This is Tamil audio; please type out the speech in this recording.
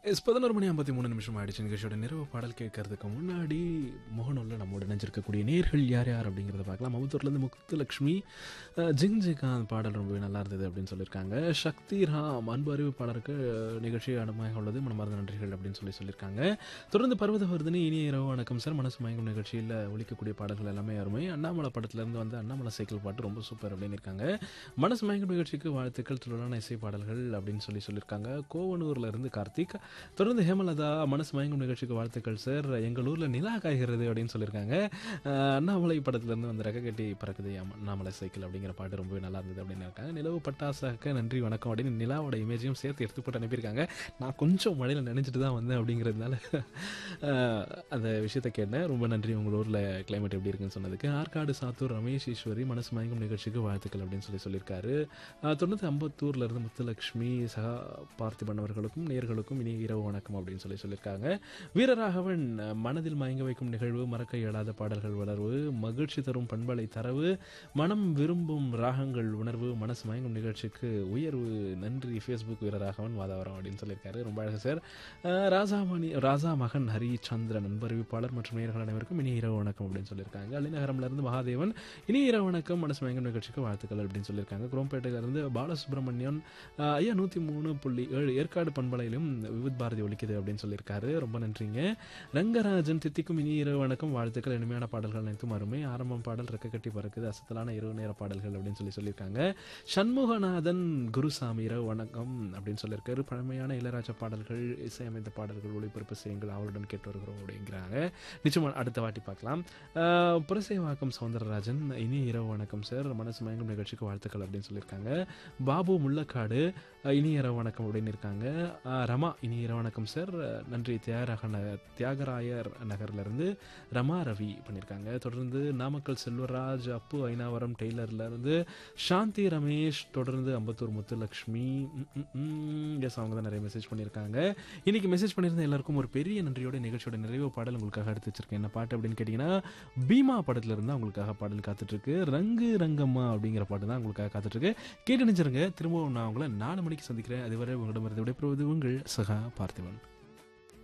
எஸ் பதினோரு மணி ஐம்பத்தி மூணு நிமிஷம் ஆயிடுச்சு நிகழ்ச்சியோட நிறைவு பாடல் கேட்கறதுக்கு முன்னாடி மோகனூரில் நம்மோட இணைஞ்சிருக்கக்கூடிய நேர்கள் யார் யார் அப்படிங்கிறத பார்க்கலாம் அமுத்தூர்லேருந்து முத்துலக்ஷ்மி அஹ், ஜிங் ஜிகாந்த் பாடல் ரொம்பவே நல்லா இருந்தது அப்படின்னு சொல்லியிருக்காங்க சக்தி ராம் அன்பு அறிவிப்பாளருக்கு அஹ், நிகழ்ச்சி அனுமதியாக உள்ளது மனமார்ந்த நன்றிகள் அப்படின்னு சொல்லி சொல்லியிருக்காங்க தொடர்ந்து பர்வதவர்தனி இனிய இரவு வணக்கம் சார் மனசு மயங்கும் நிகழ்ச்சியில் ஒழிக்கக்கூடிய பாடல்கள் எல்லாமே அருமை அண்ணாமலை படத்துலேருந்து வந்து அண்ணாமலை சைக்கிள் பாட்டு ரொம்ப சூப்பர் அப்படின்னு இருக்காங்க மனசு மயங்கும் நிகழ்ச்சிக்கு வாழ்த்துக்கள் துளரான இசை பாடல்கள் அப்படின்னு சொல்லி சொல்லியிருக்காங்க கோவனூர்ல இருந்து கார்த்திக் தொடர்ந்து ஹேமலதா மனசு மயங்கும் நிகழ்ச்சிக்கு வாழ்த்துக்கள் சார் எங்கள் ஊர்ல நிலா காய்கிறது அப்படின்னு சொல்லியிருக்காங்க அஹ், அண்ணாமலை படத்துல இருந்து வந்து ரெக்க கட்டி பறக்குது அம்ம- அண்ணாமலை சைக்கிள் அப்படிங்கிற பாட்டு ரொம்பவே நல்லா இருந்தது அப்படின்னு இருக்காங்க நிலவு பட்டாசாக்க நன்றி வணக்கம் அப்படின்னு நிலாவோட இமேஜையும் சேர்த்து எடுத்து போட்டு அனுப்பியிருக்காங்க நான் கொஞ்சம் மழையில் நினைச்சிட்டு தான் வந்தேன் அப்படிங்கிறதுனால அஹ், அந்த விஷயத்த கேட்டேன் ரொம்ப நன்றி உங்கள் ஊரில் கிளைமேட் எப்படி இருக்குன்னு சொன்னதுக்கு ஆற்காடு சாத்தூர் ரமேஷ் ஈஸ்வரி மனசு மயங்கும் நிகழ்ச்சிக்கு வாழ்த்துக்கள் அப்படின்னு சொல்லி சொல்லியிருக்காரு அஹ், தொடர்ந்து அம்பத்தூர்ல இருந்து முத்துலட்சுமி சகா பார்த்திபன் அவர்களுக்கும் நேர்களுக்கும் இனி இரவு வணக்கம் அப்படின்னு சொல்லி சொல்லியிருக்காங்க வீரராகவன் அஹ், மனதில் மயங்க வைக்கும் நிகழ்வு மறக்க இயலாத பாடல்கள் வளர்வு மகிழ்ச்சி தரும் பண்பலை தரவு மனம் விரும்பும் ராகங்கள் உணர்வு மனசு மயங்கும் நிகழ்ச்சிக்கு உயர்வு நன்றி ஃபேஸ்புக் வீரராகவன் வாதாவரம் அப்படின்னு சொல்லியிருக்காரு ரொம்ப அழகு சார் அஹ், ராசாமணி ராசா மகன் ஹரி சந்திரன் அன்பறிவிப்பாளர் மற்றும் நேயர்கள் அனைவருக்கும் இனி இரவு வணக்கம் அப்படின்னு சொல்லியிருக்காங்க அலிநகரம்ல இருந்து மகாதேவன் இனி இரவு வணக்கம் மனசு மயங்கும் நிகழ்ச்சிக்கு வாழ்த்துக்கள் அப்படின்னு சொல்லியிருக்காங்க குரோம்பேட்டையில இருந்து பாலசுப்ரமணியன் அஹ், ஐயா நூற்றி மூணு புள்ளி ஏழு ஏற்காடு பண்பலையிலும் விவித் பாரதி ஒலிக்குது அப்படின்னு சொல்லியிருக்காரு ரொம்ப நன்றிங்க ரங்கராஜன் தித்திக்கும் இனி இரவு வணக்கம் வாழ்த்துக்கள் இனிமையான பாடல்கள் அனைத்தும் அருமை ஆரம்பம் பாடல் ரெக்க கட்டி பறக்குது அசத்தலான இரவு நேர பாடல்கள் அப்படின்னு சொல்லி சொல்லியிருக்காங்க சண்முகநாதன் குருசாமி இரவு வணக்கம் அப்படின்னு சொல்லியிருக்காரு பழமையான இளையராஜா பாடல்கள் இசையமைத்த பாடல்கள் ஒளிபரப்பு செய்யுங்கள் அவருடன் கேட்டு வருகிறோம் அப்படிங்கிறாங்க நிச்சயமா அடுத்த வாட்டி பார்க்கலாம் அஹ், புரசைவாக்கம் சவுந்தரராஜன் இனி இரவு வணக்கம் சார் மனசு மயங்கும் நிகழ்ச்சிக்கு வாழ்த்துக்கள் அப்படின்னு சொல்லியிருக்காங்க பாபு முள்ளக்காடு அஹ், இனி இரவு வணக்கம் அப்படின்னு இருக்காங்க அஹ், ரமா இனி இரவு வணக்கம் சார் அஹ், நன்றி தியாகராக நகர் தியாகராயர் நகர்ல இருந்து ரமா ரவி பண்ணியிருக்காங்க தொடர்ந்து நாமக்கல் செல்வராஜ் அப்பு ஐனாவரம் டெய்லர்ல இருந்து சாந்தி ரமேஷ் தொடர்ந்து அம்பத்தூர் முத்துலக்ஷ்மி எஸ் அவங்க தான் நிறைய மெசேஜ் பண்ணியிருக்காங்க இன்னைக்கு மெசேஜ் பண்ணியிருந்த எல்லாருக்கும் ஒரு பெரிய நன்றியோட நிகழ்ச்சியோட நிறைவு பாடல் உங்களுக்காக எடுத்து வச்சிருக்கேன் என்ன பாட்டு அப்படின்னு கேட்டிங்கன்னா பீமா படத்துல இருந்து உங்களுக்காக பாடல் காத்துட்டு இருக்கு ரங்கு ரங்கம்மா அப்படிங்கிற பாட்டு தான் உங்களுக்காக காத்துட்டு இருக்கு கேட்டு நினைச்சிருங்க திரும்பவும் நான் உங்களை நாலு மணிக்கு சந்திக்கிறேன் அதுவரை உங்களிடமிருந்து விடைபெறுவது உங்கள் சகா பார்த்திபன்